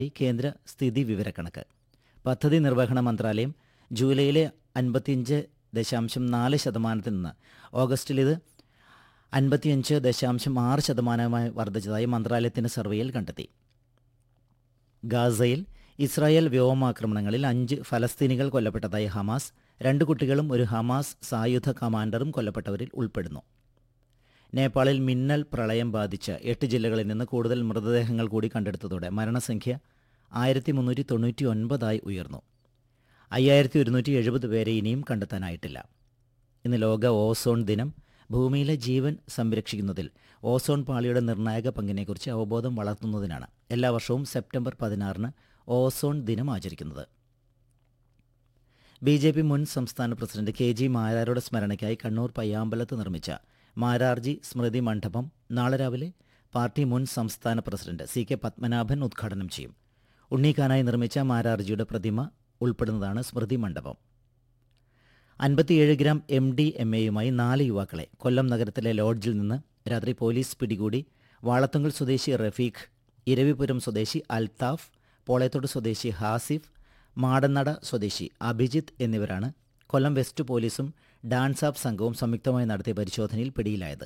ഈ കേന്ദ്ര സ്ഥിതി വിവരക്കണക്ക് പദ്ധതി നിർവഹണ മന്ത്രാലയം ജൂലൈയിലെ അൻപത്തിയഞ്ച് ദശാംശം നാല് ശതമാനത്തിൽ നിന്ന് ഓഗസ്റ്റിൽ ഇത് അൻപത്തിയഞ്ച് ദശാംശം ആറ് ശതമാനമായി വർദ്ധിച്ചതായി മന്ത്രാലയത്തിന്റെ സർവേയിൽ കണ്ടെത്തി ഗാസയിൽ ഇസ്രായേൽ വ്യോമാക്രമണങ്ങളിൽ അഞ്ച് ഫലസ്തീനികൾ കൊല്ലപ്പെട്ടതായി ഹമാസ് രണ്ട് കുട്ടികളും ഒരു ഹമാസ് സായുധ കമാൻഡറും കൊല്ലപ്പെട്ടവരിൽ ഉൾപ്പെടുന്നു നേപ്പാളിൽ മിന്നൽ പ്രളയം ബാധിച്ച് എട്ട് ജില്ലകളിൽ നിന്ന് കൂടുതൽ മൃതദേഹങ്ങൾ കൂടി കണ്ടെടുത്തതോടെ മരണസംഖ്യ ആയിരത്തി മുന്നൂറ്റി തൊണ്ണൂറ്റി ഒൻപതായി ഉയർന്നു അയ്യായിരത്തി ഒരുന്നൂറ്റി എഴുപത് പേരെ ഇനിയും കണ്ടെത്താനായിട്ടില്ല ഇന്ന് ലോക ഓസോൺ ദിനം ഭൂമിയിലെ ജീവൻ സംരക്ഷിക്കുന്നതിൽ ഓസോൺ പാളിയുടെ നിർണായക പങ്കിനെക്കുറിച്ച് അവബോധം വളർത്തുന്നതിനാണ് എല്ലാ വർഷവും സെപ്റ്റംബർ പതിനാറിന് ഓസോൺ ദിനം ആചരിക്കുന്നത് ബി ജെ പി മുൻ സംസ്ഥാന പ്രസിഡന്റ് കെ ജി മാരാരുടെ സ്മരണയ്ക്കായി കണ്ണൂർ പയ്യാമ്പലത്ത് നിർമ്മിച്ച മാരാർജി സ്മൃതി മണ്ഡപം നാളെ രാവിലെ പാർട്ടി മുൻ സംസ്ഥാന പ്രസിഡന്റ് സി കെ പത്മനാഭൻ ഉദ്ഘാടനം ചെയ്യും ഉണ്ണീക്കാനായി നിർമ്മിച്ച മാരാർജിയുടെ പ്രതിമ ഉൾപ്പെടുന്നതാണ് സ്മൃതി മണ്ഡപം അൻപത്തിയേഴ് ഗ്രാം എം ഡി എം എയുമായി നാല് യുവാക്കളെ കൊല്ലം നഗരത്തിലെ ലോഡ്ജിൽ നിന്ന് രാത്രി പോലീസ് പിടികൂടി വാളത്തുങ്കൽ സ്വദേശി റഫീഖ് ഇരവിപുരം സ്വദേശി അൽതാഫ് പോളയത്തോട് സ്വദേശി ഹാസിഫ് മാടന്നട സ്വദേശി അഭിജിത്ത് എന്നിവരാണ് കൊല്ലം വെസ്റ്റ് പോലീസും ഡാൻസ് ആപ്പ് സംഘവും സംയുക്തമായി നടത്തിയ പരിശോധനയിൽ പിടിയിലായത്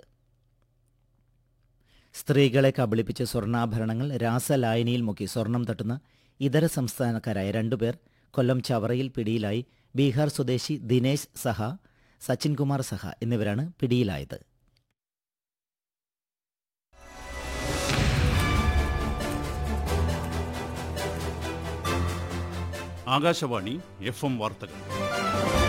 സ്ത്രീകളെ കബളിപ്പിച്ച് സ്വർണ്ണാഭരണങ്ങൾ രാസലായനിയിൽ മുക്കി സ്വർണം തട്ടുന്ന ഇതര സംസ്ഥാനക്കാരായ രണ്ടുപേർ കൊല്ലം ചവറയിൽ പിടിയിലായി ബീഹാർ സ്വദേശി ദിനേശ് സഹ സച്ചിൻ കുമാർ സഹ എന്നിവരാണ് പിടിയിലായത് ആകാശവാണി എഫ് എം വാർത്തകൾ